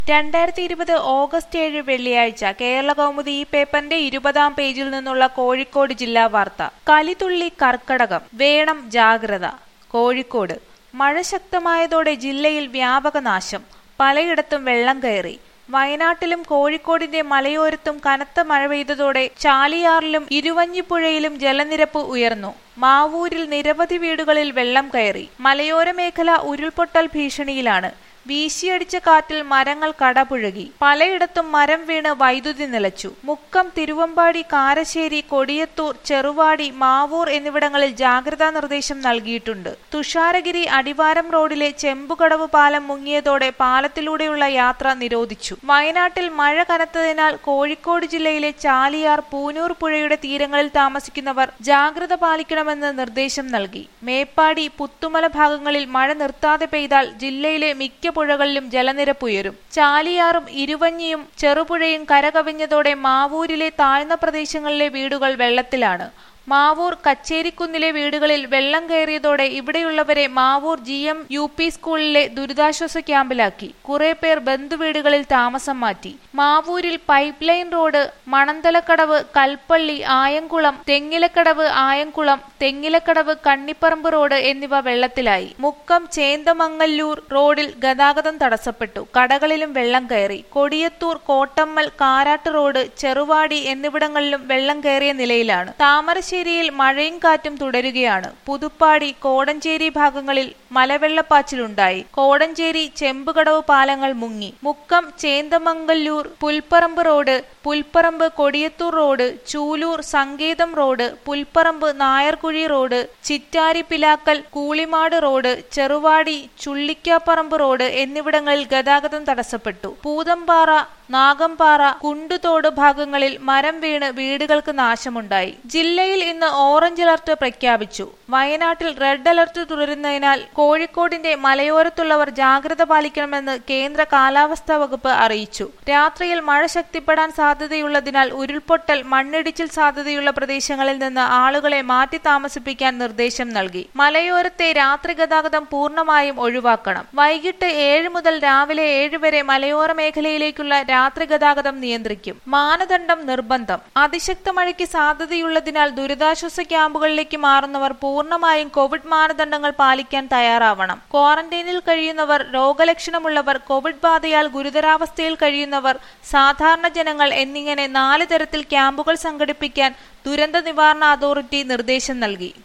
രണ്ടായിരത്തി ഇരുപത് ഓഗസ്റ്റ് ഏഴ് വെള്ളിയാഴ്ച കേരള കൗമുദി ഈ പേപ്പറിന്റെ ഇരുപതാം പേജിൽ നിന്നുള്ള കോഴിക്കോട് ജില്ലാ വാർത്ത കലിതുള്ളി കർക്കടകം വേണം ജാഗ്രത കോഴിക്കോട് മഴ ശക്തമായതോടെ ജില്ലയിൽ വ്യാപക നാശം പലയിടത്തും വെള്ളം കയറി വയനാട്ടിലും കോഴിക്കോടിന്റെ മലയോരത്തും കനത്ത മഴ പെയ്തതോടെ ചാലിയാറിലും ഇരുവഞ്ഞിപ്പുഴയിലും ജലനിരപ്പ് ഉയർന്നു മാവൂരിൽ നിരവധി വീടുകളിൽ വെള്ളം കയറി മലയോര മേഖല ഉരുൾപൊട്ടൽ ഭീഷണിയിലാണ് വീശിയടിച്ച കാറ്റിൽ മരങ്ങൾ കടപുഴകി പലയിടത്തും മരം വീണ് വൈദ്യുതി നിലച്ചു മുക്കം തിരുവമ്പാടി കാരശ്ശേരി കൊടിയത്തൂർ ചെറുവാടി മാവൂർ എന്നിവിടങ്ങളിൽ ജാഗ്രതാ നിർദ്ദേശം നൽകിയിട്ടുണ്ട് തുഷാരഗിരി അടിവാരം റോഡിലെ ചെമ്പുകടവ് പാലം മുങ്ങിയതോടെ പാലത്തിലൂടെയുള്ള യാത്ര നിരോധിച്ചു വയനാട്ടിൽ മഴ കനത്തതിനാൽ കോഴിക്കോട് ജില്ലയിലെ ചാലിയാർ പൂനൂർ പുഴയുടെ തീരങ്ങളിൽ താമസിക്കുന്നവർ ജാഗ്രത പാലിക്കണമെന്ന് നിർദ്ദേശം നൽകി മേപ്പാടി പുത്തുമല ഭാഗങ്ങളിൽ മഴ നിർത്താതെ പെയ്താൽ ജില്ലയിലെ മിക്ക പുഴകളിലും ജലനിരപ്പ് ഉയരും ചാലിയാറും ഇരുവഞ്ഞിയും ചെറുപുഴയും കരകവിഞ്ഞതോടെ മാവൂരിലെ താഴ്ന്ന പ്രദേശങ്ങളിലെ വീടുകൾ വെള്ളത്തിലാണ് മാവൂർ കച്ചേരിക്കുന്നിലെ വീടുകളിൽ വെള്ളം കയറിയതോടെ ഇവിടെയുള്ളവരെ Mavoor G M U P സ്കൂളിലെ ദുരിതാശ്വാസ ക്യാമ്പിലാക്കി കുറെ പേർ ബന്ധുവീടുകളിൽ താമസം മാറ്റി മാവൂരിൽ pipe line road Manathalakkadavu Kalpally Ayamkulam Thengilakkadavu Ayamkulam Thengilakkadavu Kannipparambu road എന്നിവ വെള്ളത്തിലായി മുക്കം ചേന്തമംഗല്ലൂർ റോഡിൽ ഗതാഗതം തടസ്സപ്പെട്ടു കടകളിലും വെള്ളം കയറി കൊടിയത്തൂർ കോട്ടമ്മൽ കാരാട്ട് റോഡ് ചെറുവാടി എന്നിവിടങ്ങളിലും വെള്ളം കയറിയ നിലയിലാണ് താമരശ്ശേരിയിൽ മഴയും കാറ്റും തുടരുകയാണ് പുതുപ്പാടി കോടഞ്ചേരി ഭാഗങ്ങളിൽ മലവെള്ളപ്പാച്ചിലുണ്ടായി കോടഞ്ചേരി ചെമ്പുകടവ് പാലങ്ങൾ മുങ്ങി മുക്കം ചേന്തമംഗല്ലൂർ പുൽപ്പറമ്പ് റോഡ് പുൽപ്പറമ്പ് കൊടിയത്തൂർ റോഡ് ചൂലൂർ സങ്കേതം road Pulparamba Nayarkuzhi road Chittari Pilakkal Koolimad road Cheruvadi Chullikkaparamba road എന്നിവിടങ്ങളിൽ ഗതാഗതം തടസ്സപ്പെട്ടു പൂതമ്പാറ നാഗമ്പാറ കുണ്ടുതോട് ഭാഗങ്ങളിൽ മരം വീണ് വീടുകൾക്ക് നാശമുണ്ടായി ജില്ലയിൽ ഇന്ന് ഓറഞ്ച് അലർട്ട് പ്രഖ്യാപിച്ചു വയനാട്ടിൽ റെഡ് അലർട്ട് തുടരുന്നതിനാൽ കോഴിക്കോടിന്റെ മലയോരത്തുള്ളവർ ജാഗ്രത പാലിക്കണമെന്ന് കേന്ദ്ര കാലാവസ്ഥാ വകുപ്പ് അറിയിച്ചു രാത്രിയിൽ മഴ ശക്തിപ്പെടാൻ സാധ്യതയുള്ളതിനാൽ ഉരുൾപൊട്ടൽ മണ്ണിടിച്ചിൽ സാധ്യതയുള്ള പ്രദേശങ്ങളിൽ നിന്ന് ആളുകളെ മാറ്റി താമസിപ്പിക്കാൻ നിർദ്ദേശം നൽകി മലയോരത്തെ രാത്രി ഗതാഗതം പൂർണ്ണമായും ഒഴിവാക്കണം വൈകിട്ട് ഏഴ് മുതൽ രാവിലെ ഏഴ് വരെ മലയോര മേഖലയിലേക്കുള്ള രാത്രി ഗതാഗതം നിയന്ത്രിക്കും മാനദണ്ഡം നിർബന്ധം അതിശക്ത മഴയ്ക്ക് സാധ്യതയുള്ളതിനാൽ ദുരിതാശ്വാസ ക്യാമ്പുകളിലേക്ക് മാറുന്നവർ പൂർണ്ണമായും കോവിഡ് മാനദണ്ഡങ്ങൾ പാലിക്കാൻ തയ്യാറാവണം ക്വാറന്റൈനിൽ കഴിയുന്നവർ രോഗലക്ഷണമുള്ളവർ കോവിഡ് ബാധയാൽ ഗുരുതരാവസ്ഥയിൽ കഴിയുന്നവർ സാധാരണ ജനങ്ങൾ എന്നിങ്ങനെ നാല് തരത്തിൽ ക്യാമ്പുകൾ സംഘടിപ്പിക്കാൻ ദുരന്ത നിവാരണ അതോറിറ്റി നിർദ്ദേശം നൽകി